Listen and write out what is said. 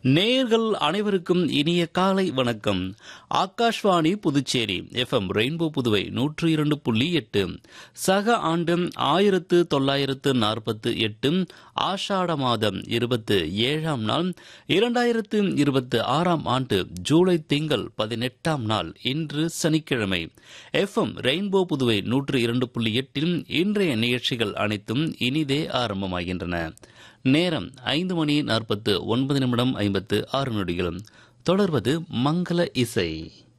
நேயர்கள் அனைவருக்கும் இனிய காலை வணக்கம் ஆகாஷ்வாணி புதுச்சேரி எஃப்எம் ரெயின்போ புதுவை நூற்று இரண்டு புள்ளி எட்டு சக ஆண்டு ஆயிரத்து தொள்ளாயிரத்து நாற்பத்து எட்டு ஆஷாட மாதம் இருபத்து ஏழாம் நாள் இரண்டாயிரத்து இருபத்து ஆறாம் ஆண்டு ஜூலை திங்கள் பதினெட்டாம் நாள் இன்று சனிக்கிழமை எஃப்எம் ரெயின்போ புதுவை நூற்று இரண்டு புள்ளி எட்டில் இன்றைய நிகழ்ச்சிகள் அனைத்தும் இனிதே ஆரம்பமாகின்றன நேரம் ஐந்து மணி நாற்பத்து ஒன்பது நிமிடம் ஐம்பத்து ஆறு நொடிகள் தொடர்வது மங்கள இசை